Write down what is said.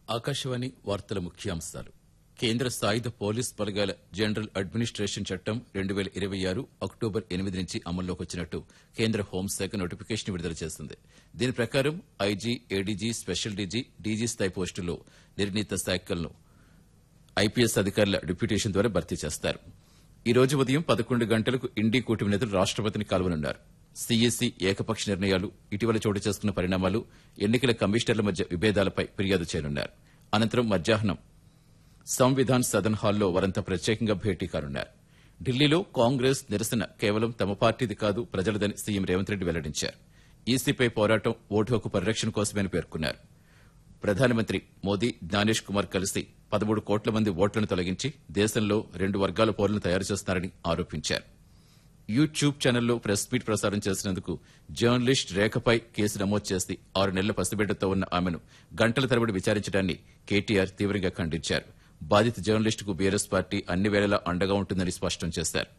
ఆకాశవాణి వార్తల ముఖ్యాంశాలు కేంద్ర సాయుధ పోలీస్ బలగాల జనరల్ అడ్మినిస్ట్రేషన్ చట్టం రెండు వేల ఇరవై ఆరు అక్టోబర్ ఎనిమిది నుంచి అమల్లోకి వచ్చినట్టు కేంద్ర హోంశాఖ నోటిఫికేషన్ విడుదల చేసింది దీని ప్రకారం IG ADG special DG DG స్థాయి పోస్టుల్లో నిర్ణీత శాఖలను ఐపీఎస్ అధికారుల డిప్యూటేషన్ ద్వారా భర్తీ చేస్తారు ఈ రోజు ఉదయం పదకొండు గంటలకు ఇండీ కూటమి నేతలు రాష్టపతిని కలవనున్నారు సీఈసీ ఏకపక్ష నిర్ణయాలు ఇటీవల చోటు చేసుకున్న పరిణామాలు ఎన్నికల కమిషనర్ల మధ్య విభేదాలపై ఫిర్యాదు చేయనున్నారు అనంతరం మధ్యాహ్నం సంవిధాన్ సదన్ హాల్లో వారంతా ప్రత్యేకంగా భేటీ కానున్నారు ఢిల్లీలో కాంగ్రెస్ నిరసన కేవలం తమ పార్టీది కాదు ప్రజలదని సీఎం రేవంత్ రెడ్డి వెల్లడించారు ఈసీపై పోరాటం ఓటు హక్కు పరిరక్షణ కోసమని పేర్కొన్నారు ప్రధానమంత్రి మోదీ జ్ఞానేష్ కుమార్ కలిసి పదమూడు కోట్ల మంది ఓట్లను తొలగించి దేశంలో రెండు వర్గాల పౌరులను తయారు చేస్తున్నారని ఆరోపించారు యూట్యూబ్ ఛానల్లో ప్రెస్ మీట్ ప్రసారం చేసినందుకు జర్నలిస్ట్ రేఖపై కేసు నమోదు చేసి ఆరు నెలల పసిబిడ్డతో ఉన్న ఆమెను గంటల తరబడి విచారించడాన్ని కేటీఆర్ తీవ్రంగా ఖండించారు బాధిత జర్నలిస్టుకు బీఆర్ఎస్ పార్టీ అన్ని వేళలా అండగా ఉంటుందని స్పష్టం చేశారు